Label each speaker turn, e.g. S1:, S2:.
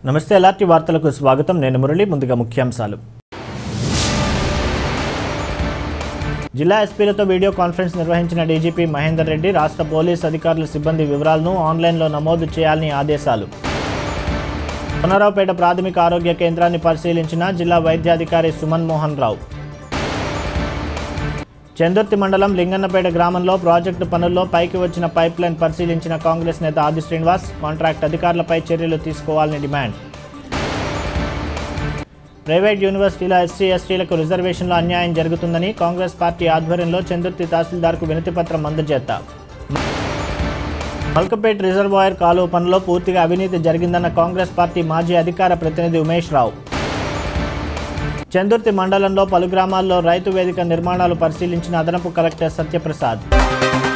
S1: నమస్తే ఎలాంటి వార్తలకు స్వాగతం నేను మురళి ముందుగా ముఖ్యాంశాలు జిల్లా ఎస్పీలతో వీడియో కాన్ఫరెన్స్ నిర్వహించిన డీజీపీ మహేందర్ రెడ్డి రాష్ట్ర పోలీస్ అధికారుల సిబ్బంది వివరాలను ఆన్లైన్లో నమోదు చేయాలని ఆదేశాలు పునరావుపేట ప్రాథమిక ఆరోగ్య కేంద్రాన్ని పరిశీలించిన జిల్లా వైద్యాధికారి సుమన్ మోహన్ రావు చందుర్తి మండలం లింగన్నపేట గ్రామంలో ప్రాజెక్టు పనుల్లో పైకి వచ్చిన పైప్ లైన్ పరిశీలించిన కాంగ్రెస్ నేత ఆది శ్రీనివాస్ కాంట్రాక్ట్ అధికారులపై చర్యలు తీసుకోవాలని డిమాండ్ ప్రైవేట్ యూనివర్సిటీల ఎస్సీ ఎస్టీలకు రిజర్వేషన్లో అన్యాయం జరుగుతుందని కాంగ్రెస్ పార్టీ ఆధ్వర్యంలో చందుర్తి తహసీల్దార్కు వినతిపత్రం అందజేత మల్కపేట్ రిజర్వాయర్ కాలువ పనులో పూర్తిగా అవినీతి జరిగిందన్న కాంగ్రెస్ పార్టీ మాజీ అధికార ప్రతినిధి ఉమేష్ రావు చందుర్తి మండలంలో పలు గ్రామాల్లో రైతు వేదిక నిర్మాణాలు పరిశీలించిన అదనపు కలెక్టర్ సత్యప్రసాద్